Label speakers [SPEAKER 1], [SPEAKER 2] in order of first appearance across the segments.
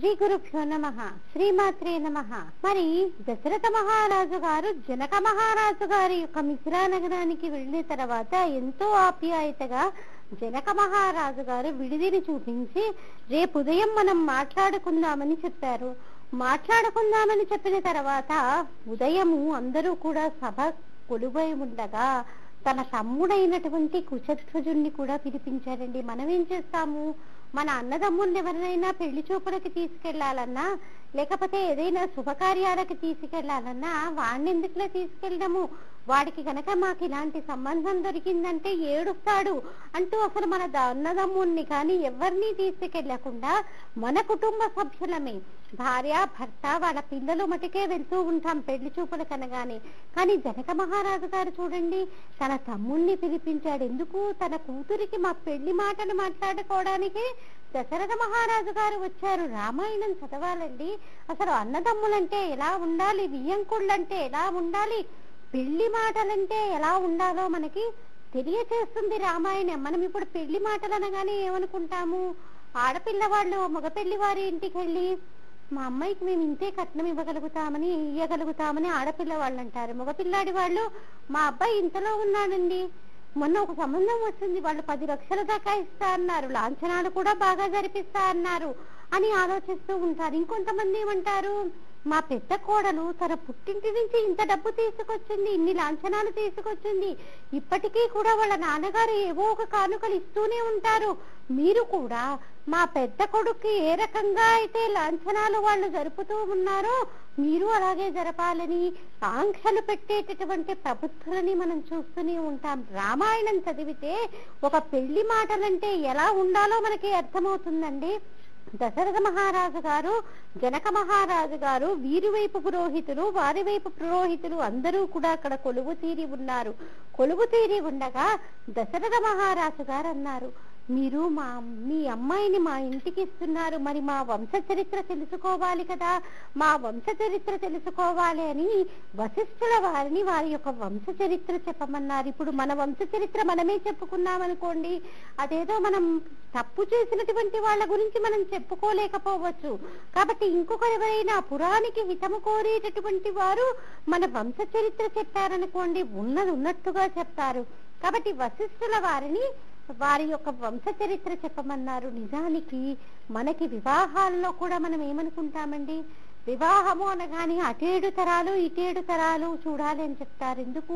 [SPEAKER 1] శ్రీ గురుభ్యో నమ శ్రీమాత్రే నమ మరి దశరథ మహారాజు గారు జనక మహారాజు గారి యొక్క మిథిలా నగరానికి వెళ్ళిన తర్వాత ఎంతో ఆప్యాయతగా జనక మహారాజు గారు విడిదిని చూపించి రేపు ఉదయం మనం మాట్లాడుకుందామని చెప్పారు మాట్లాడుకుందామని చెప్పిన తర్వాత ఉదయము అందరూ కూడా సభ కొలువై ఉండగా తన తమ్ముడైనటువంటి కుశధ్వజుణ్ణి కూడా పిలిపించారండి మనం ఏం చేస్తాము మన అన్నదమ్ముల్ని ఎవరినైనా పెళ్లి చూపులకి తీసుకెళ్లాలన్నా లేకపోతే ఏదైనా శుభకార్యాలకి తీసుకెళ్లాలన్నా వాడిని ఎందుకులా తీసుకెళ్ళడము వాడికి గనక మాకు ఇలాంటి సంబంధం దొరికిందంటే ఏడుస్తాడు అంటూ అసలు మన ద- అన్నదమ్ముల్ని కానీ ఎవరిని తీసుకెళ్లకుండా మన కుటుంబ సభ్యులమే భార్య భర్త వాళ్ళ పిల్లలు మటుకే వెళ్తూ ఉంటాం పెళ్లి చూపులు కనగానే కానీ జనక మహారాజు గారు చూడండి తన తమ్ముణ్ణి పిలిపించాడు ఎందుకు తన కూతురికి మా పెళ్లి మాటలు మాట్లాడుకోవడానికి దశరథ మహారాజు గారు వచ్చారు రామాయణం చదవాలండి అసలు అన్నదమ్ములంటే ఎలా ఉండాలి వియ్యంకుళ్ళంటే ఎలా ఉండాలి పెళ్లి మాటలంటే ఎలా ఉండాలో మనకి తెలియచేస్తుంది రామాయణం మనం ఇప్పుడు పెళ్లి మాటలు అనగానే ఏమనుకుంటాము ఆడపిల్ల వాళ్ళు మగపెళ్లి వారి ఇంటికి వెళ్ళి మా అమ్మాయికి మేము ఇంతే కట్నం ఇవ్వగలుగుతామని ఇయ్యగలుగుతామని ఆడపిల్ల వాళ్ళు అంటారు మగపిల్లాడి వాళ్ళు మా అబ్బాయి ఇంతలో ఉన్నాడండి మొన్న ఒక సంబంధం వచ్చింది వాళ్ళు పది లక్షల దాకా ఇస్తా అన్నారు లాంఛనాలు కూడా బాగా జరిపిస్తా అన్నారు అని ఆలోచిస్తూ ఉంటారు ఇంకొంతమంది ఏమంటారు మా పెద్ద కోడలు తన పుట్టింటి నుంచి ఇంత డబ్బు తీసుకొచ్చింది ఇన్ని లాంఛనాలు తీసుకొచ్చింది ఇప్పటికీ కూడా వాళ్ళ నాన్నగారు ఏవో ఒక కానుకలు ఇస్తూనే ఉంటారు మీరు కూడా మా పెద్ద కొడుక్కి ఏ రకంగా అయితే లాంఛనాలు వాళ్ళు జరుపుతూ ఉన్నారో మీరు అలాగే జరపాలని ఆంక్షలు పెట్టేటటువంటి ప్రభుత్వాలని మనం చూస్తూనే ఉంటాం రామాయణం చదివితే ఒక పెళ్లి మాటలంటే ఎలా ఉండాలో మనకి అర్థమవుతుందండి దశరథ మహారాజు గారు జనక మహారాజు గారు వీరి వైపు పురోహితులు వారి వైపు పురోహితులు అందరూ కూడా అక్కడ కొలువు తీరి ఉన్నారు కొలువు తీరి ఉండగా దశరథ మహారాజు గారు అన్నారు మీరు మా మీ అమ్మాయిని మా ఇంటికి ఇస్తున్నారు మరి మా వంశ చరిత్ర తెలుసుకోవాలి కదా మా వంశ చరిత్ర తెలుసుకోవాలి అని వశిష్ఠుల వారిని వారి యొక్క వంశ చరిత్ర చెప్పమన్నారు ఇప్పుడు మన వంశ చరిత్ర మనమే చెప్పుకున్నాం అనుకోండి అదేదో మనం తప్పు చేసినటువంటి వాళ్ళ గురించి మనం చెప్పుకోలేకపోవచ్చు కాబట్టి ఇంకొకరు ఎవరైనా పురానికి హితము కోరేటటువంటి వారు మన వంశ చరిత్ర చెప్పారనుకోండి ఉన్నది ఉన్నట్టుగా చెప్తారు కాబట్టి వశిష్ఠుల వారిని వారి యొక్క వంశ చరిత్ర చెప్పమన్నారు నిజానికి మనకి వివాహాల్లో కూడా మనం ఏమనుకుంటామండి వివాహము అనగానే అటేడు తరాలు ఇటేడు తరాలు చూడాలి అని చెప్తారు ఎందుకు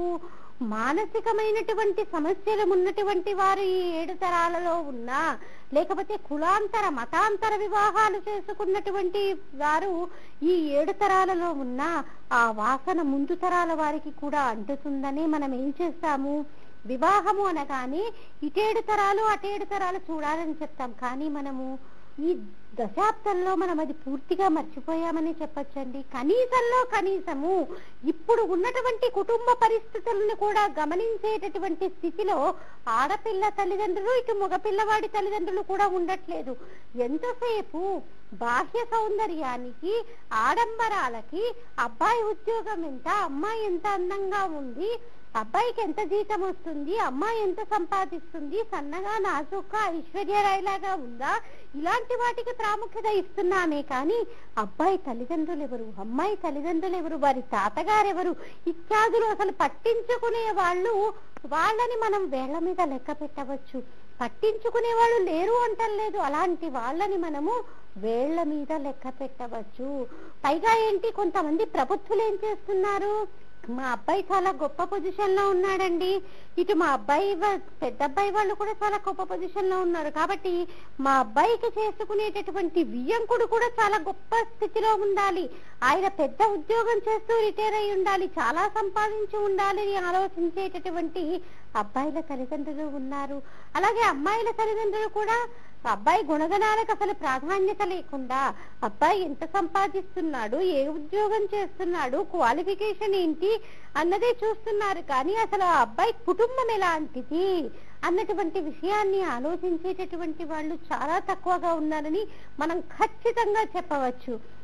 [SPEAKER 1] మానసికమైనటువంటి సమస్యలు ఉన్నటువంటి వారు ఈ ఏడు తరాలలో ఉన్నా లేకపోతే కులాంతర మతాంతర వివాహాలు చేసుకున్నటువంటి వారు ఈ ఏడు తరాలలో ఉన్నా ఆ వాసన ముందు తరాల వారికి కూడా అంటుతుందని మనం ఏం చేస్తాము వివాహము అనగానే ఇటేడు తరాలు అటేడు తరాలు చూడాలని చెప్తాం కానీ మనము ఈ దశాబ్దంలో మనం అది పూర్తిగా మర్చిపోయామని చెప్పొచ్చండి కనీసంలో కనీసము ఇప్పుడు ఉన్నటువంటి కుటుంబ పరిస్థితులను కూడా గమనించేటటువంటి స్థితిలో ఆడపిల్ల తల్లిదండ్రులు ఇటు మగపిల్లవాడి తల్లిదండ్రులు కూడా ఉండట్లేదు ఎంతసేపు బాహ్య సౌందర్యానికి ఆడంబరాలకి అబ్బాయి ఉద్యోగం ఎంత అమ్మాయి ఎంత అందంగా ఉంది అబ్బాయికి ఎంత జీతం వస్తుంది అమ్మాయి ఎంత సంపాదిస్తుంది సన్నగా నాజుక ఐశ్వర్యరాయ్ లాగా ఉందా ఇలాంటి వాటికి ప్రాముఖ్యత ఇస్తున్నామే కానీ అబ్బాయి తల్లిదండ్రులు ఎవరు అమ్మాయి తల్లిదండ్రులు ఎవరు వారి తాతగారు ఎవరు ఇత్యాదులు అసలు పట్టించుకునే వాళ్ళు వాళ్ళని మనం వేళ్ల మీద లెక్క పెట్టవచ్చు పట్టించుకునే వాళ్ళు లేరు అంటలేదు అలాంటి వాళ్ళని మనము వేళ్ల మీద లెక్క పెట్టవచ్చు పైగా ఏంటి కొంతమంది ప్రభుత్వులు ఏం చేస్తున్నారు మా అబ్బాయి చాలా గొప్ప పొజిషన్ లో ఉన్నాడండి ఇటు మా అబ్బాయి వా- పెద్ద అబ్బాయి వాళ్ళు కూడా చాలా గొప్ప పొజిషన్ లో ఉన్నారు కాబట్టి మా అబ్బాయికి చేసుకునేటటువంటి వియ్యంకుడు కూడా చాలా గొప్ప స్థితిలో ఉండాలి ఆయన పెద్ద ఉద్యోగం చేస్తూ రిటైర్ అయి ఉండాలి చాలా సంపాదించి ఉండాలి అని ఆలోచించేటటువంటి అబ్బాయిల తల్లిదండ్రులు ఉన్నారు అలాగే అమ్మాయిల తల్లిదండ్రులు కూడా అబ్బాయి గుణగణాలకు అసలు ప్రాధాన్యత లేకుండా అబ్బాయి ఎంత సంపాదిస్తున్నాడు ఏ ఉద్యోగం చేస్తున్నాడు క్వాలిఫికేషన్ ఏంటి అన్నదే చూస్తున్నారు కానీ అసలు ఆ అబ్బాయి కుటుంబం ఎలాంటిది అన్నటువంటి విషయాన్ని ఆలోచించేటటువంటి వాళ్ళు చాలా తక్కువగా ఉన్నారని మనం ఖచ్చితంగా చెప్పవచ్చు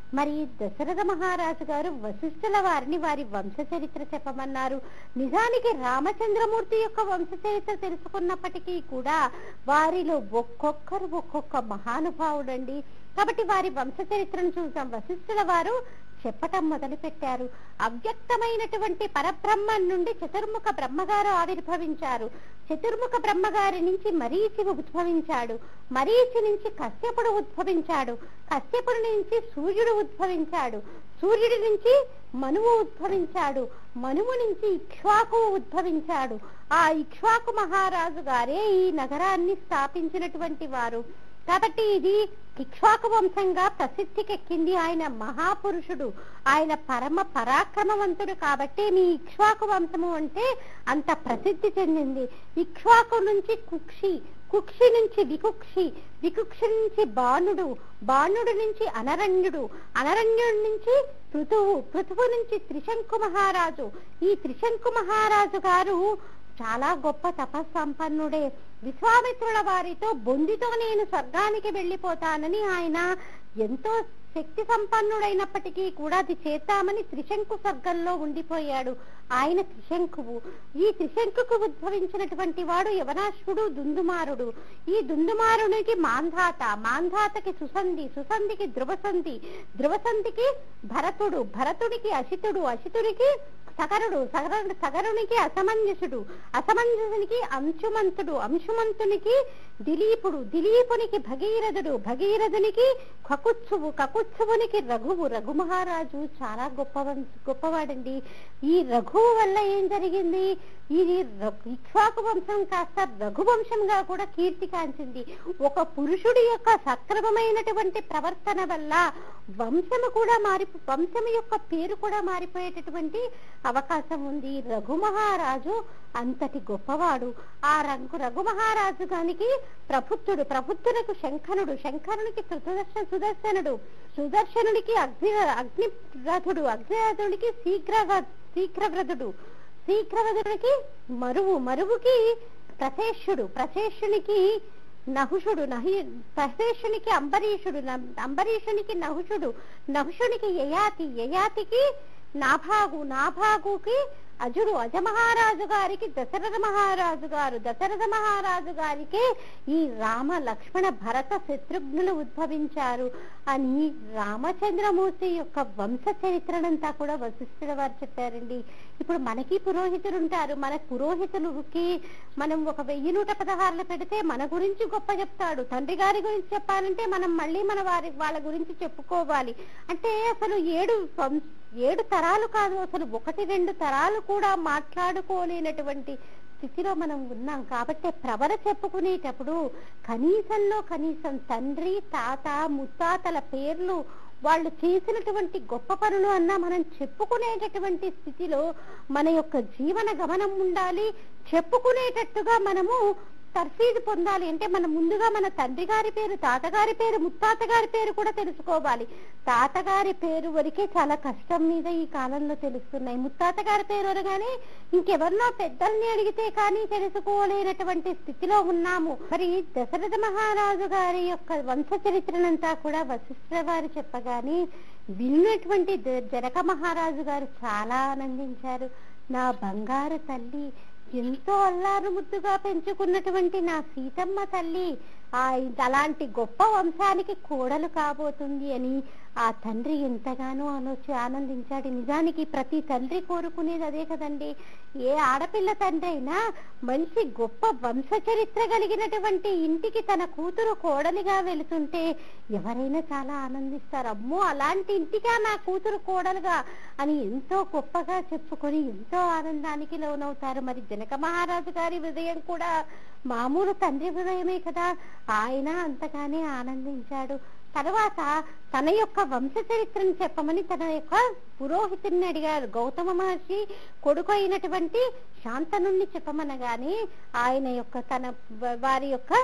[SPEAKER 1] మరి దశరథ మహారాజు గారు వశిష్ఠుల వారిని వారి వంశ చరిత్ర చెప్పమన్నారు నిజానికి రామచంద్రమూర్తి యొక్క వంశ చరిత్ర తెలుసుకున్నప్పటికీ కూడా వారిలో ఒక్కొక్కరు ఒక్కొక్క మహానుభావుడండి కాబట్టి వారి వంశ చరిత్రను చూసాం వశిష్ఠుల వారు చెప్పటం మొదలు పెట్టారు అవ్యక్తమైనటువంటి పరబ్రహ్మం నుండి చతుర్ముఖ బ్రహ్మగారు ఆవిర్భవించారు చతుర్ముఖ బ్రహ్మగారి నుంచి మరీచి ఉద్భవించాడు మరీచి నుంచి కశ్యపుడు ఉద్భవించాడు కశ్యపుడి నుంచి సూర్యుడు ఉద్భవించాడు సూర్యుడి నుంచి మనువు ఉద్భవించాడు మనువు నుంచి ఇక్ష్వాకు ఉద్భవించాడు ఆ ఇక్ష్వాకు మహారాజు గారే ఈ నగరాన్ని స్థాపించినటువంటి వారు కాబట్టి ఇది ఇక్ష్వాకు వంశంగా ప్రసిద్ధికెక్కింది ఆయన మహాపురుషుడు ఆయన పరమ పరాక్రమవంతుడు కాబట్టి మీ ఇక్ష్వాకు వంశము అంటే అంత ప్రసిద్ధి చెందింది ఇక్ష్వాకు నుంచి కుక్షి కుక్షి నుంచి వికుక్షి వికుక్షి నుంచి బాణుడు బాణుడు నుంచి అనరణ్యుడు అనరణ్యుడి నుంచి పృథువు పృథువు నుంచి త్రిశంకు మహారాజు ఈ త్రిశంకు మహారాజు గారు చాలా గొప్ప తపస్సంపన్నుడే విశ్వామిత్రుల వారితో బొందితో నేను స్వర్గానికి వెళ్ళిపోతానని ఆయన ఎంతో శక్తి సంపన్నుడైనప్పటికీ కూడా అది చేద్దామని త్రిశంకు స్వర్గంలో ఉండిపోయాడు ఆయన త్రిశంకువు ఈ త్రిశంకుకు ఉద్భవించినటువంటి వాడు యవనాశ్వుడు దుందుమారుడు ఈ దుందుమారునికి మాంధాత మాంధాతకి సుసంధి సుసంధికి ధ్రువసంధి ధ్రువసంధికి భరతుడు భరతుడికి అసితుడు అసితుడికి సగరుడు సగరుడు సగరునికి అసమంజసుడు అసమంజసునికి అంశుమంతుడు అంశుమంతునికి దిలీపుడు దిలీపునికి భగీరథుడు భగీరథునికి కకుత్సువు కకుత్సువునికి రఘువు రఘు మహారాజు చాలా గొప్ప గొప్పవాడండి ఈ రఘువు వల్ల ఏం జరిగింది ఇది ర- ఇక్ష్వాకు వంశం కాస్త రఘువంశంగా కూడా కీర్తి కాంచింది ఒక పురుషుడి యొక్క సక్రమమైనటువంటి ప్రవర్తన వల్ల వంశము కూడా మారి వంశము యొక్క పేరు కూడా మారిపోయేటటువంటి అవకాశం ఉంది రఘు మహారాజు అంతటి గొప్పవాడు ఆ రంగు రఘు మహారాజు గానికి ప్రబుద్ధుడు ప్రబుద్ధునకు శంఖనుడు శంఖనునికి సుదర్శన సుదర్శనుడు సుదర్శనుడికి అగ్ని అగ్నిరథుడు అగ్నిరథుడికి శీఘ్ర శీఘ్రవ్రతుడు శీఘ్రవ్రతుడికి మరువు మరువుకి ప్రశేషుడు ప్రశేషునికి నహుషుడు నహి ప్రశేషునికి అంబరీషుడు నం- అంబరీషునికి నహుషుడు నహుషునికి యయాతి యయాతికి నాభాగు నాభాగుకి అజుడు అజమహారాజు గారికి దశరథ మహారాజు గారు దశరథ మహారాజు గారికి ఈ రామ లక్ష్మణ భరత శత్రుఘ్నులు ఉద్భవించారు అని రామచంద్రమూర్తి యొక్క వంశ చరిత్రనంతా కూడా వశిష్ఠుల వారు చెప్పారండి ఇప్పుడు మనకి పురోహితులు ఉంటారు మన పురోహితులకి మనం ఒక వెయ్యి నూట పదహారులు పెడితే మన గురించి గొప్ప చెప్తాడు తండ్రి గారి గురించి చెప్పాలంటే మనం మళ్ళీ మన వారి వాళ్ళ గురించి చెప్పుకోవాలి అంటే అసలు ఏడు వం- ఏడు తరాలు కాదు అసలు ఒకటి రెండు తరాలు కూడా మాట్లాడుకోలేనటువంటి స్థితిలో మనం ఉన్నాం కాబట్టి ప్రవర చెప్పుకునేటప్పుడు కనీసంలో కనీసం తండ్రి తాత ముత్తాతల పేర్లు వాళ్ళు చేసినటువంటి గొప్ప పనులు అన్నా మనం చెప్పుకునేటటువంటి స్థితిలో మన యొక్క జీవన గమనం ఉండాలి చెప్పుకునేటట్టుగా మనము తర్ఫీదు పొందాలి అంటే మనం ముందుగా మన తండ్రి గారి పేరు తాతగారి పేరు ముత్తాత గారి పేరు కూడా తెలుసుకోవాలి తాతగారి పేరు వరకే చాలా కష్టం మీద ఈ కాలంలో తెలుస్తున్నాయి ముత్తాత గారి పేరు అనగానే ఇంకెవరినో పెద్దల్ని అడిగితే కానీ తెలుసుకోలేనటువంటి స్థితిలో ఉన్నాము మరి దశరథ మహారాజు గారి యొక్క వంశ చరిత్రనంతా కూడా వశిష్ఠ వారు చెప్పగానే విన్నటువంటి ద- జనక మహారాజు గారు చాలా ఆనందించారు నా బంగారు తల్లి ఎంతో అల్లారు ముద్దుగా పెంచుకున్నటువంటి నా సీతమ్మ తల్లి ఆ అలాంటి గొప్ప వంశానికి కోడలు కాబోతుంది అని ఆ తండ్రి ఎంతగానో ఆలోచి ఆనందించాడు నిజానికి ప్రతి తండ్రి కోరుకునేది అదే కదండి ఏ ఆడపిల్ల తండ్రి అయినా మంచి గొప్ప వంశ చరిత్ర కలిగినటువంటి ఇంటికి తన కూతురు కోడలిగా వెళుతుంటే ఎవరైనా చాలా ఆనందిస్తారు అమ్మో అలాంటి ఇంటిగా నా కూతురు కోడలుగా అని ఎంతో గొప్పగా చెప్పుకొని ఎంతో ఆనందానికి లోనవుతారు మరి జనక మహారాజు గారి హృదయం కూడా మామూలు తండ్రి హృదయమే కదా ఆయన అంతగానే ఆనందించాడు తర్వాత తన యొక్క వంశ చరిత్రను చెప్పమని తన యొక్క పురోహితుడిని అడిగారు గౌతమ మహర్షి కొడుకు అయినటువంటి శాంతనుణ్ణి చెప్పమనగానే ఆయన యొక్క తన వ- వారి యొక్క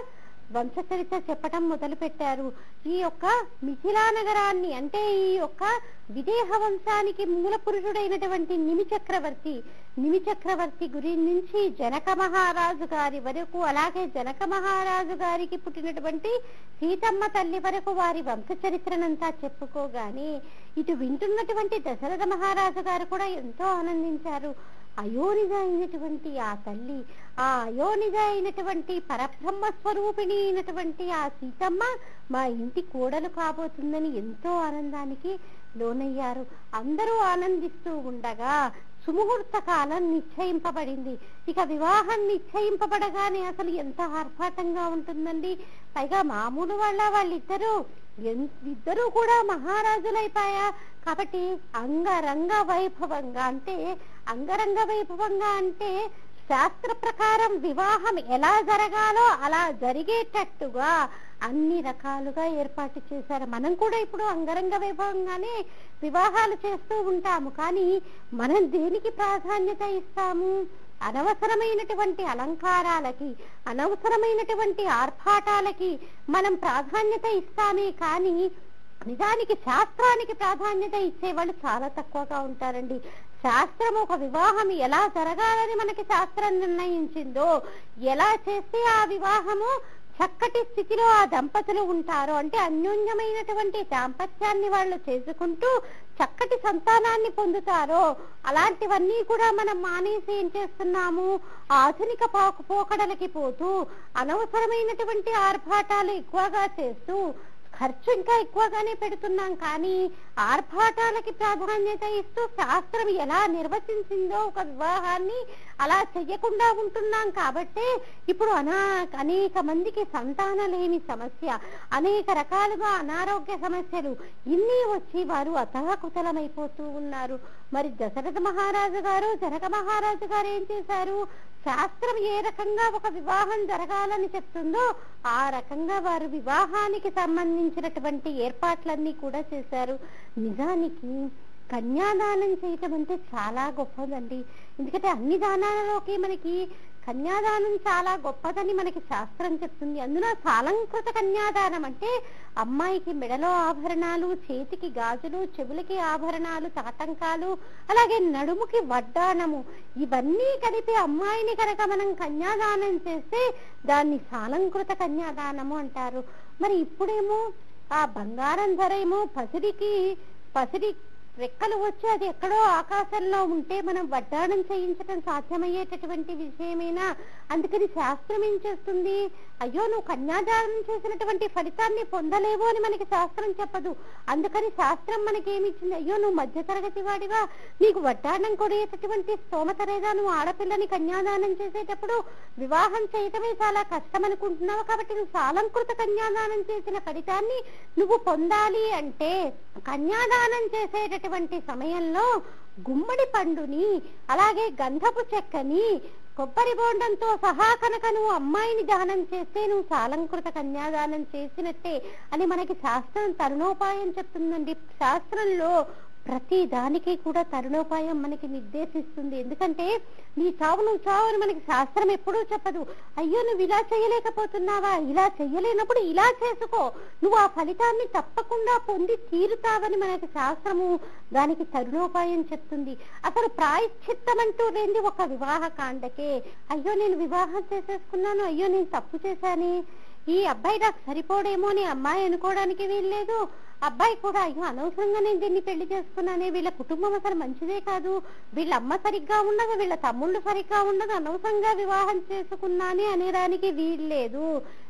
[SPEAKER 1] వంశచరిత్ర చెప్పటం మొదలు పెట్టారు ఈ యొక్క మిథిలా నగరాన్ని అంటే ఈ యొక్క విదేహ వంశానికి మూల పురుషుడైనటువంటి నిమి చక్రవర్తి నిమి చక్రవర్తి గురి నుంచి జనక మహారాజు గారి వరకు అలాగే జనక మహారాజు గారికి పుట్టినటువంటి సీతమ్మ తల్లి వరకు వారి వంశ చరిత్రనంతా చెప్పుకోగానే ఇటు వింటున్నటువంటి దశరథ మహారాజు గారు కూడా ఎంతో ఆనందించారు అయోనిజ అయినటువంటి ఆ తల్లి ఆ అయోనిజ అయినటువంటి పరబ్రహ్మ స్వరూపిణి అయినటువంటి ఆ సీతమ్మ మా ఇంటి కోడలు కాబోతుందని ఎంతో ఆనందానికి లోనయ్యారు అందరూ ఆనందిస్తూ ఉండగా సుముహూర్త కాలం నిశ్చయింపబడింది ఇక వివాహం నిశ్చయింపబడగానే అసలు ఎంత ఆర్భాటంగా ఉంటుందండి పైగా మామూలు వాళ్ళ వాళ్ళిద్దరూ ఎన్- ఇద్దరూ కూడా మహారాజులైపోయా కాబట్టి అంగరంగ వైభవంగా అంటే అంగరంగ వైభవంగా అంటే శాస్త్ర ప్రకారం వివాహం ఎలా జరగాలో అలా జరిగేటట్టుగా అన్ని రకాలుగా ఏర్పాటు చేశారు మనం కూడా ఇప్పుడు అంగరంగ వైభవంగానే వివాహాలు చేస్తూ ఉంటాము కానీ మనం దేనికి ప్రాధాన్యత ఇస్తాము అనవసరమైనటువంటి అలంకారాలకి అనవసరమైనటువంటి ఆర్భాటాలకి మనం ప్రాధాన్యత ఇస్తామే కానీ నిజానికి శాస్త్రానికి ప్రాధాన్యత ఇచ్చేవాళ్ళు చాలా తక్కువగా ఉంటారండి శాస్త్రం ఒక వివాహం ఎలా జరగాలని మనకి శాస్త్రం నిర్ణయించిందో ఎలా చేస్తే ఆ వివాహము చక్కటి స్థితిలో ఆ దంపతులు ఉంటారు అంటే అన్యోన్యమైనటువంటి దాంపత్యాన్ని వాళ్ళు చేసుకుంటూ చక్కటి సంతానాన్ని పొందుతారో అలాంటివన్నీ కూడా మనం మానేసి ఏం చేస్తున్నాము ఆధునిక పోక పోకడలకి పోతూ అనవసరమైనటువంటి ఆర్భాటాలు ఎక్కువగా చేస్తూ ఖర్చు ఇంకా ఎక్కువగానే పెడుతున్నాం కానీ ఆర్భాటాలకి ప్రాధాన్యత ఇస్తూ శాస్త్రం ఎలా నిర్వచించిందో ఒక వివాహాన్ని అలా చెయ్యకుండా ఉంటున్నాం కాబట్టే ఇప్పుడు అనా అనేక మందికి సంతాన లేని సమస్య అనేక రకాలుగా అనారోగ్య సమస్యలు ఇన్ని వచ్చి వారు అతలాకుతలమైపోతూ ఉన్నారు మరి దశరథ మహారాజు గారు జనక మహారాజు గారు ఏం చేశారు శాస్త్రం ఏ రకంగా ఒక వివాహం జరగాలని చెప్తుందో ఆ రకంగా వారు వివాహానికి సంబంధించినటువంటి ఏర్పాట్లన్నీ కూడా చేశారు నిజానికి కన్యాదానం చేయటం అంటే చాలా గొప్పదండి ఎందుకంటే అన్ని దానాలలోకి మనకి కన్యాదానం చాలా గొప్పదని మనకి శాస్త్రం చెప్తుంది అందులో సాలంకృత కన్యాదానం అంటే అమ్మాయికి మెడలో ఆభరణాలు చేతికి గాజులు చెవులకి ఆభరణాలు తాటంకాలు అలాగే నడుముకి వడ్డానము ఇవన్నీ కలిపి అమ్మాయిని కనుక మనం కన్యాదానం చేస్తే దాన్ని సాలంకృత కన్యాదానము అంటారు మరి ఇప్పుడేమో ఆ బంగారం ధర ఏమో పసిడికి పసిడి రెక్కలు వచ్చి అది ఎక్కడో ఆకాశంలో ఉంటే మనం వడ్డాణం చేయించడం సాధ్యమయ్యేటటువంటి విషయమేనా అందుకని శాస్త్రం ఏం చేస్తుంది అయ్యో నువ్వు కన్యాదానం చేసినటువంటి ఫలితాన్ని పొందలేవు అని మనకి శాస్త్రం చెప్పదు అందుకని శాస్త్రం మనకి ఏమి ఇచ్చింది అయ్యో నువ్వు మధ్యతరగతి వాడివా నీకు వడ్డాణం కొడేటటువంటి స్తోమత లేదా నువ్వు ఆడపిల్లని కన్యాదానం చేసేటప్పుడు వివాహం చేయటమే చాలా కష్టం అనుకుంటున్నావు కాబట్టి నువ్వు సాలంకృత కన్యాదానం చేసిన ఫలితాన్ని నువ్వు పొందాలి అంటే కన్యాదానం చేసేటటువంటి సమయంలో గుమ్మడి పండుని అలాగే గంధపు చెక్కని కొబ్బరి బోండంతో సహా కనుక నువ్వు అమ్మాయిని దానం చేస్తే నువ్వు సాలంకృత కన్యాదానం చేసినట్టే అని మనకి శాస్త్రం తరుణోపాయం చెప్తుందండి శాస్త్రంలో ప్రతి దానికి కూడా తరుణోపాయం మనకి నిర్దేశిస్తుంది ఎందుకంటే నీ చావు నువ్వు చావు అని మనకి శాస్త్రం ఎప్పుడూ చెప్పదు అయ్యో నువ్వు ఇలా చేయలేకపోతున్నావా ఇలా చెయ్యలేనప్పుడు ఇలా చేసుకో నువ్వు ఆ ఫలితాన్ని తప్పకుండా పొంది తీరుతావని మనకి శాస్త్రము దానికి తరుణోపాయం చెప్తుంది అసలు ప్రాయశ్చిత్తం అంటూ లేని ఒక వివాహ కాండకే అయ్యో నేను వివాహం చేసేసుకున్నాను అయ్యో నేను తప్పు చేశానే ఈ అబ్బాయి నాకు సరిపోడేమో అని అమ్మాయి అనుకోవడానికి వీల్లేదు అబ్బాయి కూడా అయ్యో అనవసరంగా నేను దీన్ని పెళ్లి చేసుకున్నానే వీళ్ళ కుటుంబం అసలు మంచిదే కాదు వీళ్ళ అమ్మ సరిగ్గా ఉండదు వీళ్ళ తమ్ముళ్ళు సరిగ్గా ఉండదు అనవసరంగా వివాహం చేసుకున్నానే అనేదానికి వీల్లేదు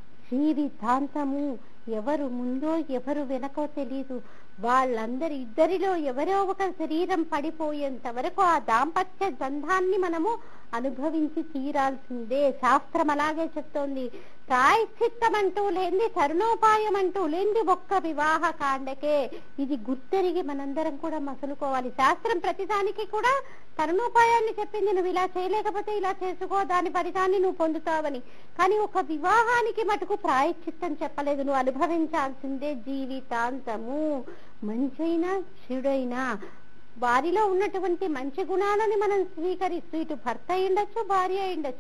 [SPEAKER 1] జీవితాంతము ఎవరు ముందో ఎవరు వెనకో తెలీదు వాళ్ళందరి ఇద్దరిలో ఎవరో ఒక శరీరం పడిపోయేంత వరకు ఆ దాంపత్య బంధాన్ని మనము అనుభవించి తీరాల్సిందే శాస్త్రం అలాగే చెప్తోంది ప్రాయశ్చిత్తం అంటూ లేని తరుణోపాయం అంటూ లేని ఒక్క వివాహ కాండకే ఇది గుర్తెరిగి మనందరం కూడా మసలుకోవాలి శాస్త్రం ప్రతిదానికి కూడా తరుణోపాయాన్ని చెప్పింది నువ్వు ఇలా చేయలేకపోతే ఇలా చేసుకో దాని ఫలితాన్ని నువ్వు పొందుతావని కానీ ఒక వివాహానికి మటుకు ప్రాయశ్చిత్తం చెప్పలేదు నువ్వు అనుభవించాల్సిందే జీవితాంతము మంచైనా చెడైనా వారిలో ఉన్నటువంటి మంచి గుణాలని మనం స్వీకరిస్తూ ఇటు భర్త అయి ఉండొచ్చు భార్య అయి ఉండొచ్చు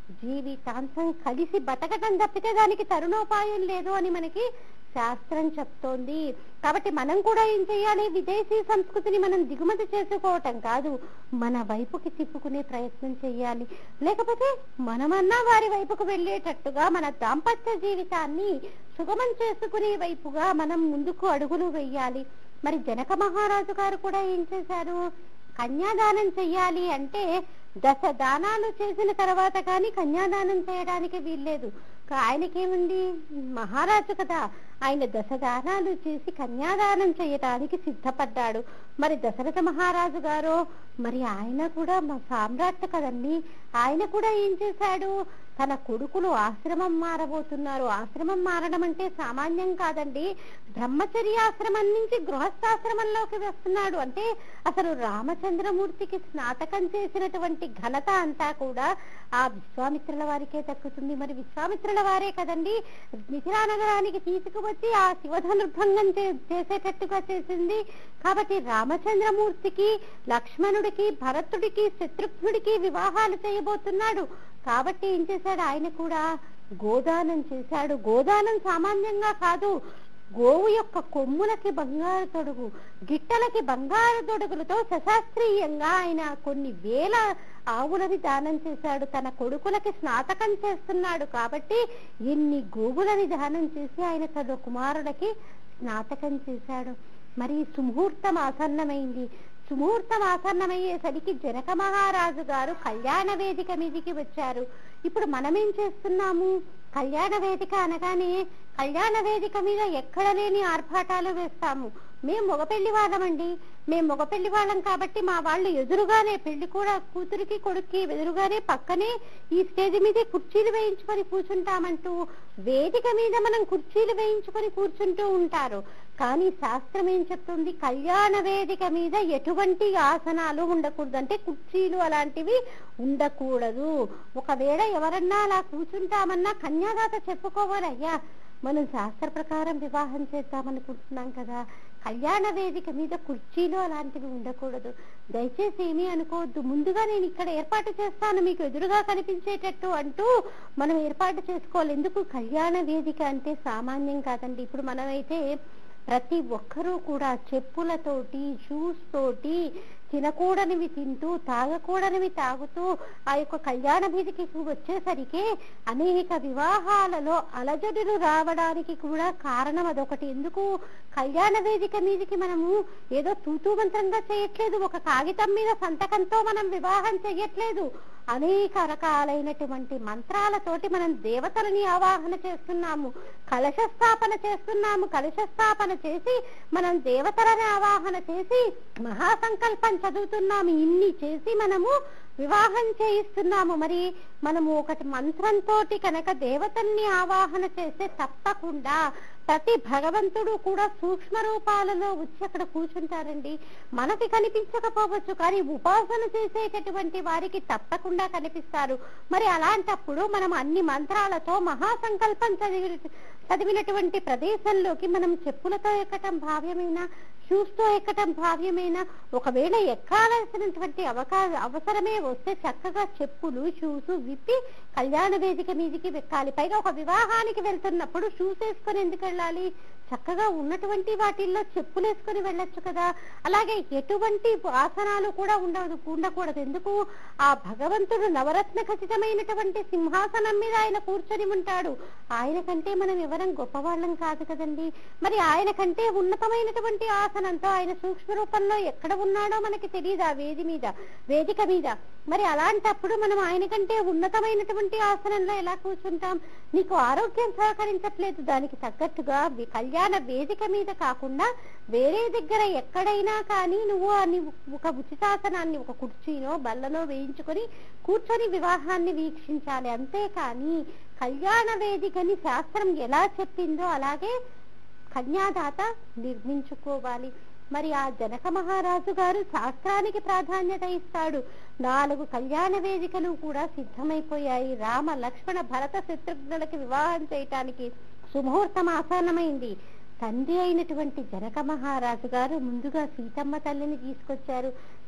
[SPEAKER 1] జీవితాంతం కలిసి బతకటం తప్పితే దానికి తరుణోపాయం లేదు అని మనకి శాస్త్రం చెప్తోంది కాబట్టి మనం కూడా ఏం చేయాలి విదేశీ సంస్కృతిని మనం దిగుమతి చేసుకోవటం కాదు మన వైపుకి తిప్పుకునే ప్రయత్నం చేయాలి లేకపోతే మనమన్నా వారి వైపుకు వెళ్ళేటట్టుగా మన దాంపత్య జీవితాన్ని సుగమం చేసుకునే వైపుగా మనం ముందుకు అడుగులు వేయాలి మరి జనక మహారాజు గారు కూడా ఏం చేశారు కన్యాదానం చెయ్యాలి అంటే దశ దానాలు చేసిన తర్వాత కానీ కన్యాదానం చేయడానికి వీల్లేదు కా- ఆయనకేముంది మహారాజు కదా ఆయన దశ దానాలు చేసి కన్యాదానం చేయటానికి సిద్ధపడ్డాడు మరి దశరథ మహారాజు గారు మరి ఆయన కూడా మా సామ్రాట్ కదండి ఆయన కూడా ఏం చేశాడు తన కొడుకులు ఆశ్రమం మారబోతున్నారు ఆశ్రమం మారడం అంటే సామాన్యం కాదండి బ్రహ్మచర్యాశ్రమం నుంచి గృహస్థాశ్రమంలోకి వస్తున్నాడు అంటే అసలు రామచంద్రమూర్తికి స్నాతకం చేసినటువంటి ఘనత అంతా కూడా ఆ విశ్వామిత్రుల వారికే దక్కుతుంది మరి విశ్వామిత్రుల వారే కదండి మిథిలా నగరానికి తీసుకువచ్చి ఆ శివధనుర్భంగం చే- చేసేటట్టుగా చేసింది కాబట్టి రామచంద్రమూర్తికి లక్ష్మణుడికి భరతుడికి శత్రుఘ్నుడికి వివాహాలు చేయబోతున్నాడు కాబట్టి ఏం చేశాడు ఆయన కూడా గోదానం చేశాడు గోదానం సామాన్యంగా కాదు గోవు యొక్క కొమ్ములకి బంగారు తొడుగు గిట్టలకి బంగారు తొడుగులతో సశాస్త్రీయంగా ఆయన కొన్ని వేల ఆవులని దానం చేశాడు తన కొడుకులకి స్నాతకం చేస్తున్నాడు కాబట్టి ఇన్ని గోవులని దానం చేసి ఆయన తన కుమారులకి స్నాతకం చేశాడు మరి సుముహూర్తం ఆసన్నమైంది సుముహూర్తం ఆసన్నమయ్యేసరికి జనక మహారాజు గారు కళ్యాణ వేదిక మీదికి వచ్చారు ఇప్పుడు మనమేం చేస్తున్నాము కళ్యాణ వేదిక అనగానే కళ్యాణ వేదిక మీద ఎక్కడ లేని ఆర్భాటాలు వేస్తాము మేము మగ పెళ్లి వాళ్ళమండి మేము మగ పెళ్లి వాళ్ళం కాబట్టి మా వాళ్ళు ఎదురుగానే పెళ్లి కూడా కూతురికి కొడుక్కి ఎదురుగానే పక్కనే ఈ స్టేజ్ మీద కుర్చీలు వేయించుకొని కూర్చుంటామంటూ వేదిక మీద మనం కుర్చీలు వేయించుకొని కూర్చుంటూ ఉంటారు కానీ శాస్త్రం ఏం చెప్తుంది కళ్యాణ వేదిక మీద ఎటువంటి ఆసనాలు ఉండకూడదు అంటే కుర్చీలు అలాంటివి ఉండకూడదు ఒకవేళ ఎవరన్నా అలా కూర్చుంటామన్నా కన్యాదాత చెప్పుకోవాలి అయ్యా మనం శాస్త్ర ప్రకారం వివాహం చేద్దామనుకుంటున్నాం కదా కళ్యాణ వేదిక మీద కుర్చీలు అలాంటివి ఉండకూడదు దయచేసి ఏమీ అనుకోవద్దు ముందుగా నేను ఇక్కడ ఏర్పాటు చేస్తాను మీకు ఎదురుగా కనిపించేటట్టు అంటూ మనం ఏర్పాటు చేసుకోవాలి ఎందుకు కళ్యాణ వేదిక అంటే సామాన్యం కాదండి ఇప్పుడు మనమైతే ప్రతి ఒక్కరూ కూడా చెప్పులతోటి షూస్ తోటి తినకూడనివి తింటూ తాగకూడనివి తాగుతూ ఆ యొక్క కళ్యాణ వీధికి వచ్చేసరికి అనేక వివాహాలలో అలజడులు రావడానికి కూడా కారణం అదొకటి ఎందుకు కళ్యాణ వేదిక మీదకి మనము ఏదో తూతూ మంత్రంగా చేయట్లేదు ఒక కాగితం మీద సంతకంతో మనం వివాహం చెయ్యట్లేదు అనేక రకాలైనటువంటి మంత్రాలతోటి మనం దేవతలని ఆవాహన చేస్తున్నాము కలశ స్థాపన చేస్తున్నాము కలశ స్థాపన చేసి మనం దేవతలని ఆవాహన చేసి మహాసంకల్పం చదువుతున్నాము ఇన్ని చేసి మనము వివాహం చేయిస్తున్నాము మరి మనము ఒకటి మంత్రంతో కనుక దేవతల్ని ఆవాహన చేస్తే తప్పకుండా ప్రతి భగవంతుడు కూడా సూక్ష్మ రూపాలలో వచ్చి అక్కడ కూర్చుంటారండి మనకి కనిపించకపోవచ్చు కానీ ఉపాసన చేసేటటువంటి వారికి తప్పకుండా కనిపిస్తారు మరి అలాంటప్పుడు మనం అన్ని మంత్రాలతో మహాసంకల్పం చదివి చదివినటువంటి ప్రదేశంలోకి మనం చెప్పులతో ఎక్కటం భావ్యమైనా షూస్తో ఎక్కటం భావ్యమైనా ఒకవేళ ఎక్కాల్సినటువంటి అవకా అవసరమే వస్తే చక్కగా చెప్పులు షూస్ విప్పి కళ్యాణ వేదిక మీదికి వెక్కాలి పైగా ఒక వివాహానికి వెళ్తున్నప్పుడు షూస్ వేసుకొని ఎందుకు వెళ్ళాలి చక్కగా ఉన్నటువంటి వాటిల్లో చెప్పులు వేసుకొని వెళ్ళొచ్చు కదా అలాగే ఎటువంటి ఆసనాలు కూడా ఉండదు ఉండకూడదు ఎందుకు ఆ భగవంతుడు నవరత్న ఖచ్చితమైనటువంటి సింహాసనం మీద ఆయన కూర్చొని ఉంటాడు ఆయన కంటే మనం ఎవరం గొప్పవాళ్ళం కాదు కదండి మరి ఆయన కంటే ఉన్నతమైనటువంటి ఆసనంతో ఆయన సూక్ష్మ రూపంలో ఎక్కడ ఉన్నాడో మనకి తెలియదు ఆ వేది మీద వేదిక మీద మరి అలాంటప్పుడు మనం ఆయన కంటే ఉన్నతమైనటువంటి ఆసనంలో ఎలా కూర్చుంటాం నీకు ఆరోగ్యం సహకరించట్లేదు దానికి తగ్గట్టుగా వి- కళ్యాణ వేదిక మీద కాకుండా వేరే దగ్గర ఎక్కడైనా కానీ నువ్వు ఆ నీ ఒక ఉచితాసనాన్ని ఒక కుర్చీనో బల్లనో వేయించుకొని కూర్చొని వివాహాన్ని వీక్షించాలి అంతేకాని కళ్యాణ వేదికని శాస్త్రం ఎలా చెప్పిందో అలాగే కన్యాదాత నిర్మించుకోవాలి మరి ఆ జనక మహారాజు గారు శాస్త్రానికి ప్రాధాన్యత ఇస్తాడు నాలుగు కళ్యాణ వేదికలు కూడా సిద్ధమైపోయాయి రామ లక్ష్మణ భరత శత్రుఘ్నులకి వివాహం చేయటానికి సుముహూర్తం ఆసన్నమైంది తండ్రి అయినటువంటి జనక మహారాజు గారు ముందుగా సీతమ్మ తల్లిని తీసుకొచ్చారు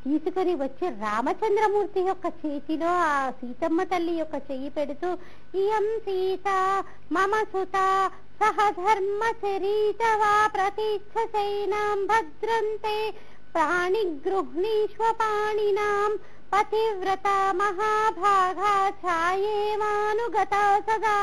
[SPEAKER 1] తీసుకొని వచ్చి రామచంద్రమూర్తి యొక్క చేతిలో ఆ సీతమ్మ తల్లి యొక్క చెయ్యి పెడుతూ ఇయం సీత మమ సుత సహధర్మ చరీతవా ప్రతీచ్ఛసైనాం భద్రంతే ప్రాణిగృహ్ణీష్వ పాణినాం పతివ్రత మహాభాగా ఛాయేమానుగత సదా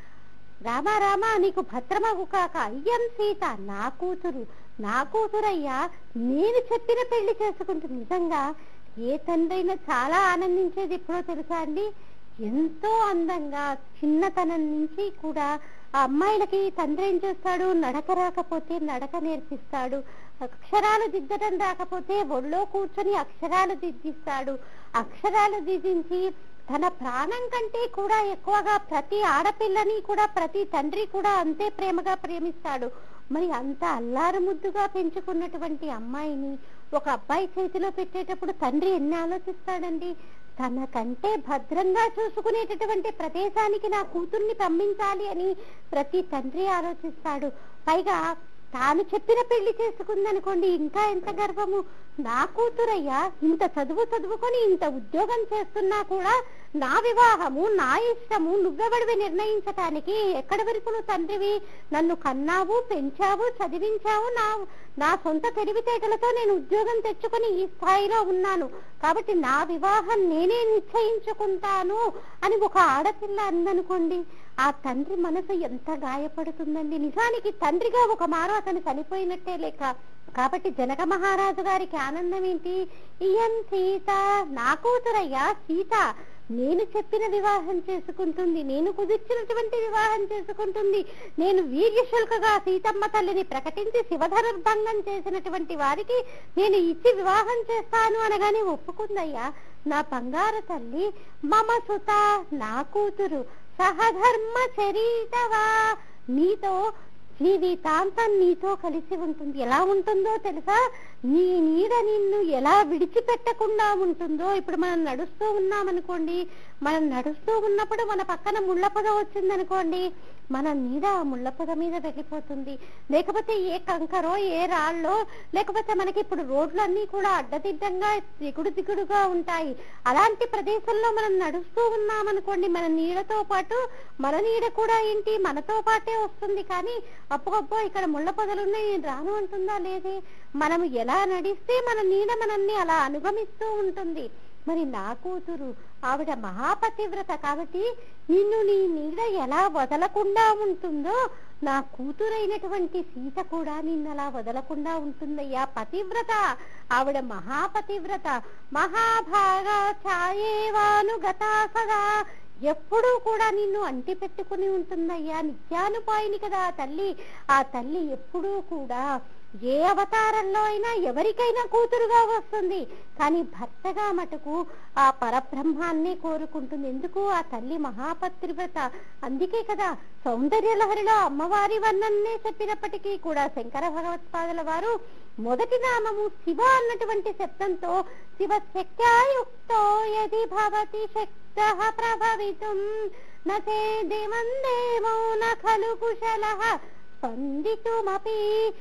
[SPEAKER 1] రామ రామ నీకు భద్రమగు కాక అయ్యం సీత నా కూతురు నా కూతురయ్యా నేను చెప్పిన పెళ్లి చేసుకుంటుంది నిజంగా ఏ తండ్రైనా చాలా ఆనందించేది ఎప్పుడో తెలుసా అండి ఎంతో అందంగా చిన్నతనం నుంచి కూడా ఆ అమ్మాయిలకి తండ్రి ఏం చేస్తాడు నడక రాకపోతే నడక నేర్పిస్తాడు అక్షరాలు దిద్దడం రాకపోతే ఒళ్ళో కూర్చొని అక్షరాలు దిద్దిస్తాడు అక్షరాలు దిద్దించి తన ప్రాణం కంటే కూడా ఎక్కువగా ప్రతి ఆడపిల్లని కూడా ప్రతి తండ్రి కూడా అంతే ప్రేమగా ప్రేమిస్తాడు మరి అంత అల్లారు ముద్దుగా పెంచుకున్నటువంటి అమ్మాయిని ఒక అబ్బాయి చేతిలో పెట్టేటప్పుడు తండ్రి ఎన్ని ఆలోచిస్తాడండి తన కంటే భద్రంగా చూసుకునేటటువంటి ప్రదేశానికి నా కూతుర్ని పంపించాలి అని ప్రతి తండ్రి ఆలోచిస్తాడు పైగా తాను చెప్పిన పెళ్లి చేసుకుందనుకోండి ఇంకా ఎంత గర్వము నా కూతురయ్యా ఇంత చదువు చదువుకొని ఇంత ఉద్యోగం చేస్తున్నా కూడా నా వివాహము నా ఇష్టము నువ్వెవడివి నిర్ణయించటానికి ఎక్కడ వరకు నువ్వు తండ్రివి నన్ను కన్నావు పెంచావు చదివించావు నా నా సొంత తెలివితేటలతో నేను ఉద్యోగం తెచ్చుకొని ఈ స్థాయిలో ఉన్నాను కాబట్టి నా వివాహం నేనే నిశ్చయించుకుంటాను అని ఒక ఆడపిల్ల అందనుకోండి ఆ తండ్రి మనసు ఎంత గాయపడుతుందండి నిజానికి తండ్రిగా ఒక మారు అతను చనిపోయినట్టే లేక కాబట్టి జనక మహారాజు గారికి ఆనందం ఏంటి ఇయం సీత నా కూతురయ్యా సీత నేను చెప్పిన వివాహం చేసుకుంటుంది నేను కుదిర్చినటువంటి వివాహం చేసుకుంటుంది నేను వీర్యశుల్కగా సీతమ్మ తల్లిని ప్రకటించి శివధనుర్భంగం చేసినటువంటి వారికి నేను ఇచ్చి వివాహం చేస్తాను అనగానే ఒప్పుకుందయ్యా నా బంగారు తల్లి మమ సుత నా కూతురు సహధర్మ చరీతవా నీతో జీవితాంతం నీతో కలిసి ఉంటుంది ఎలా ఉంటుందో తెలుసా నీ నీడ నిన్ను ఎలా విడిచిపెట్టకుండా ఉంటుందో ఇప్పుడు మనం నడుస్తూ ఉన్నామనుకోండి మనం నడుస్తూ ఉన్నప్పుడు మన పక్కన ముళ్ళ పొద వచ్చిందనుకోండి మన నీడ ఆ ముళ్ళ పొద మీద వెళ్ళిపోతుంది లేకపోతే ఏ కంకరో ఏ రాళ్ళో లేకపోతే మనకి ఇప్పుడు రోడ్లన్నీ కూడా అడ్డదిడ్డంగా దిగుడు దిగుడుగా ఉంటాయి అలాంటి ప్రదేశంలో మనం నడుస్తూ ఉన్నామనుకోండి మన నీడతో పాటు మన నీడ కూడా ఏంటి మనతో పాటే వస్తుంది కానీ అప్పగొప్పో ఇక్కడ ముళ్ళ పొదలున్నాయి నేను రాను అంటుందా లేదే మనం ఎలా నడిస్తే మన నీడ మనల్ని అలా అనుగమిస్తూ ఉంటుంది మరి నా కూతురు ఆవిడ మహాపతివ్రత కాబట్టి నిన్ను నీ నీడ ఎలా వదలకుండా ఉంటుందో నా కూతురైనటువంటి సీత కూడా నిన్ను అలా వదలకుండా ఉంటుందయ్యా పతివ్రత ఆవిడ మహాపతివ్రత మహాభాగా ఛాయేవాను గతా సదా ఎప్పుడూ కూడా నిన్ను అంటి పెట్టుకుని ఉంటుందయ్యా నిత్యానుపాయిని కదా ఆ తల్లి ఆ తల్లి ఎప్పుడూ కూడా ఏ అవతారంలో అయినా ఎవరికైనా కూతురుగా వస్తుంది కానీ భర్తగా మటుకు ఆ పరబ్రహ్మాన్ని కోరుకుంటుంది ఎందుకు ఆ తల్లి మహాపత్రివ్రత అందుకే కదా సౌందర్య లహరిలో అమ్మవారి వర్ణన్నే చెప్పినప్పటికీ కూడా శంకర భగవత్పాదుల వారు మొదటి నామము శివ అన్నటువంటి శబ్దంతో శివ శక్యాయుక్తో యది భవతి శక్త ప్రభవితుం నేదేమో న ఖలు కుశల స్పందితుమపి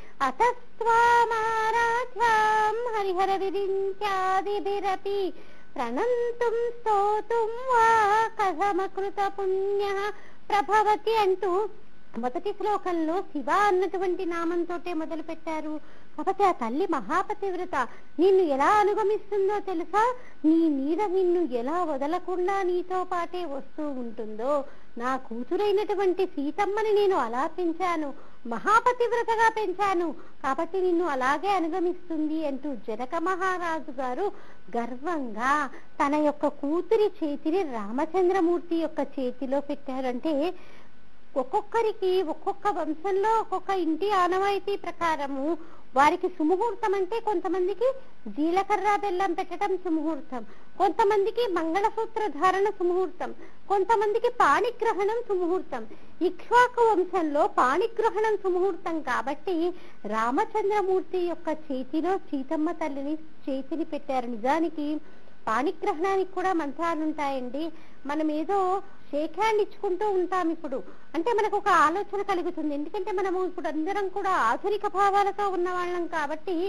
[SPEAKER 1] అతస్వామారాధ్యాం హరిహర విరించాదిభిరపి ప్రణంతుం స్తోతుం వా కథమకృత పుణ్య ప్రభవతి అంటూ మొదటి శ్లోకంలో శివ అన్నటువంటి నామంతోటే మొదలు పెట్టారు కాబట్టి ఆ తల్లి మహాపతివ్రత నిన్ను ఎలా అనుగమిస్తుందో తెలుసా నీ నీడ నిన్ను ఎలా వదలకుండా నీతో పాటే వస్తూ ఉంటుందో నా కూతురైనటువంటి సీతమ్మని నేను అలా పెంచాను మహాపతివ్రతగా పెంచాను కాబట్టి నిన్ను అలాగే అనుగమిస్తుంది అంటూ జనక మహారాజు గారు గర్వంగా తన యొక్క కూతురి చేతిని రామచంద్రమూర్తి యొక్క చేతిలో పెట్టారంటే ఒక్కొక్కరికి ఒక్కొక్క వంశంలో ఒక్కొక్క ఇంటి ఆనవాయితీ ప్రకారము వారికి సుముహూర్తం అంటే కొంతమందికి జీలకర్ర బెల్లం పెట్టడం సుముహూర్తం కొంతమందికి మంగళసూత్ర ధారణ సుముహూర్తం కొంతమందికి పాణిగ్రహణం సుముహూర్తం ఇక్ష్వాకు వంశంలో పాణిగ్రహణం సుముహూర్తం కాబట్టి రామచంద్రమూర్తి యొక్క చేతిలో సీతమ్మ తల్లిని చేతిని పెట్టారు నిజానికి పాణిగ్రహణానికి కూడా మంత్రాలు ఉంటాయండి మనం ఏదో షేక్ హ్యాండ్ ఇచ్చుకుంటూ ఉంటాం ఇప్పుడు అంటే మనకు ఒక ఆలోచన కలుగుతుంది ఎందుకంటే మనము ఇప్పుడు అందరం కూడా ఆధునిక భావాలతో ఉన్న వాళ్ళం కాబట్టి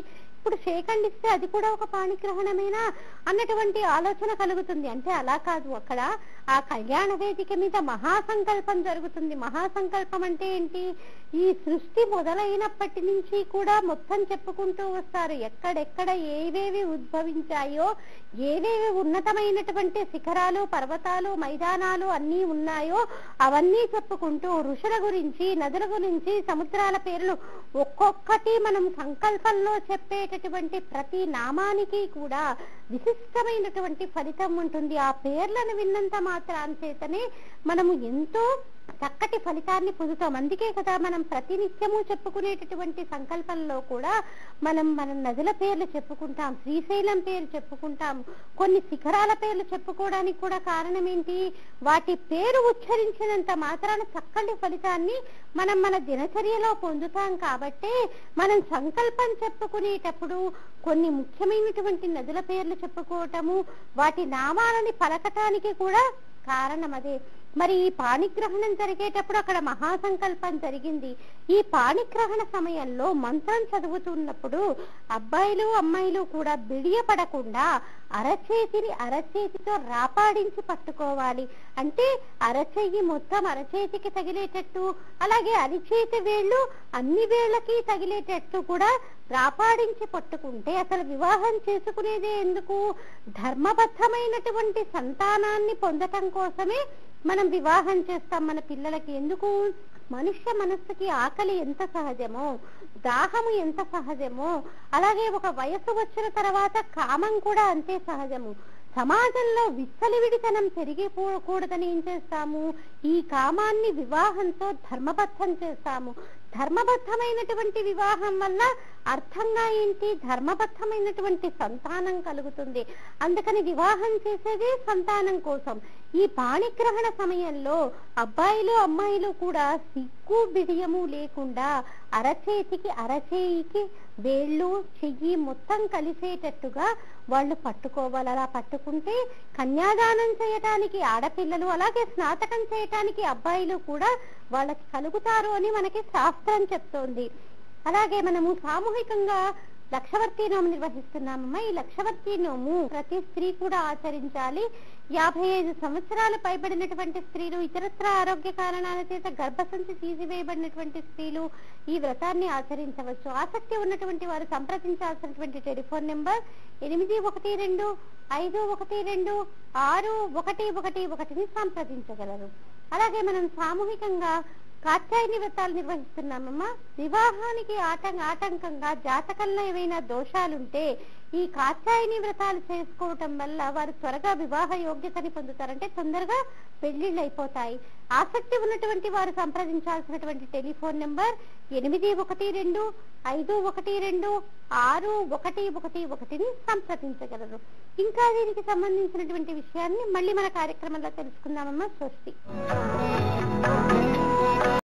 [SPEAKER 1] అప్పుడు శేఖండిస్తే అది కూడా ఒక పాణిగ్రహణమేనా అన్నటువంటి ఆలోచన కలుగుతుంది అంటే అలా కాదు అక్కడ ఆ కళ్యాణ వేదిక మీద మహాసంకల్పం జరుగుతుంది మహాసంకల్పం అంటే ఏంటి ఈ సృష్టి మొదలైనప్పటి నుంచి కూడా మొత్తం చెప్పుకుంటూ వస్తారు ఎక్కడెక్కడ ఏవేవి ఉద్భవించాయో ఏవేవి ఉన్నతమైనటువంటి శిఖరాలు పర్వతాలు మైదానాలు అన్నీ ఉన్నాయో అవన్నీ చెప్పుకుంటూ ఋషుల గురించి నదుల గురించి సముద్రాల పేర్లు ఒక్కొక్కటి మనం సంకల్పంలో చెప్పేటటువంటి ప్రతి నామానికి కూడా విశిష్టమైనటువంటి ఫలితం ఉంటుంది ఆ పేర్లను విన్నంత మాత్రాన్ చేతనే మనము ఎంతో చక్కటి ఫలితాన్ని పొందుతాం అందుకే కదా మనం ప్రతినిత్యము చెప్పుకునేటటువంటి సంకల్పంలో కూడా మనం మన నదుల పేర్లు చెప్పుకుంటాం శ్రీశైలం పేరు చెప్పుకుంటాం కొన్ని శిఖరాల పేర్లు చెప్పుకోవడానికి కూడా కారణం ఏంటి వాటి పేరు ఉచ్చరించినంత మాత్రాన చక్కటి ఫలితాన్ని మనం మన దినచర్యలో పొందుతాం కాబట్టే మనం సంకల్పం చెప్పుకునేటప్పుడు కొన్ని ముఖ్యమైనటువంటి నదుల పేర్లు చెప్పుకోవటము వాటి నామాలని పలకటానికి కూడా కారణం అదే మరి ఈ పాణిగ్రహణం జరిగేటప్పుడు అక్కడ మహాసంకల్పం జరిగింది ఈ పాణిగ్రహణ సమయంలో మంత్రం చదువుతున్నప్పుడు అబ్బాయిలు అమ్మాయిలు కూడా బిడియపడకుండా అరచేతిని అరచేతితో రాపాడించి పట్టుకోవాలి అంటే అరచెయ్యి మొత్తం అరచేతికి తగిలేటట్టు అలాగే అరిచేతి వేళ్ళు అన్ని వేళ్ళకి తగిలేటట్టు కూడా రాపాడించి పట్టుకుంటే అసలు వివాహం చేసుకునేదే ఎందుకు ధర్మబద్ధమైనటువంటి సంతానాన్ని పొందటం కోసమే మనం వివాహం చేస్తాం మన పిల్లలకి ఎందుకు మనుష్య మనస్సుకి ఆకలి ఎంత సహజమో దాహము ఎంత సహజమో అలాగే ఒక వయసు వచ్చిన తర్వాత కామం కూడా అంతే సహజము సమాజంలో విచ్చలివిడితనం పెరిగిపోకూడదని ఏం చేస్తాము ఈ కామాన్ని వివాహంతో ధర్మబద్ధం చేస్తాము ధర్మబద్ధమైనటువంటి వివాహం వల్ల అర్థంగా ఏంటి ధర్మబద్ధమైనటువంటి సంతానం కలుగుతుంది అందుకని వివాహం చేసేది సంతానం కోసం ఈ పాణిగ్రహణ సమయంలో అబ్బాయిలు అమ్మాయిలు కూడా సిగ్గు బిడియము లేకుండా అరచేతికి అరచేయికి వేళ్ళు చెయ్యి మొత్తం కలిసేటట్టుగా వాళ్ళు పట్టుకోవాలి అలా పట్టుకుంటే కన్యాదానం చేయటానికి ఆడపిల్లలు అలాగే స్నాతకం చేయటానికి అబ్బాయిలు కూడా వాళ్ళకి కలుగుతారు అని మనకి శాస్త్రం చెప్తోంది అలాగే మనము సామూహికంగా లక్షవర్తి నోము నిర్వహిస్తున్నామమ్మా ఈ లక్షవర్తి నోము ప్రతి స్త్రీ కూడా ఆచరించాలి యాభై ఐదు సంవత్సరాలు పైబడినటువంటి స్త్రీలు ఇతరత్ర ఆరోగ్య కారణాల చేత గర్భసంచి తీసివేయబడినటువంటి స్త్రీలు ఈ వ్రతాన్ని ఆచరించవచ్చు ఆసక్తి ఉన్నటువంటి వారు సంప్రదించాల్సినటువంటి టెలిఫోన్ నెంబర్ ఎనిమిది ఒకటి రెండు ఐదు ఒకటి రెండు ఆరు ఒకటి ఒకటి ఒకటిని సంప్రదించగలరు అలాగే మనం సామూహికంగా కాత్యాయని వ్రతాలు నిర్వహిస్తున్నామమ్మా వివాహానికి ఆటం ఆటంకంగా జాతకంలో ఏవైనా దోషాలుంటే ఈ కాత్యాయని వ్రతాలు చేసుకోవటం వల్ల వారు త్వరగా వివాహ యోగ్యతని పొందుతారంటే తొందరగా పెళ్లిళ్ళు అయిపోతాయి ఆసక్తి ఉన్నటువంటి వారు సంప్రదించాల్సినటువంటి టెలిఫోన్ నెంబర్ ఎనిమిది ఒకటి రెండు ఐదు ఒకటి రెండు ఆరు ఒకటి ఒకటి ఒకటిని సంప్రదించగలరు ఇంకా దీనికి సంబంధించినటువంటి విషయాన్ని మళ్ళీ మన కార్యక్రమంలో తెలుసుకుందామమ్మా స్వస్తి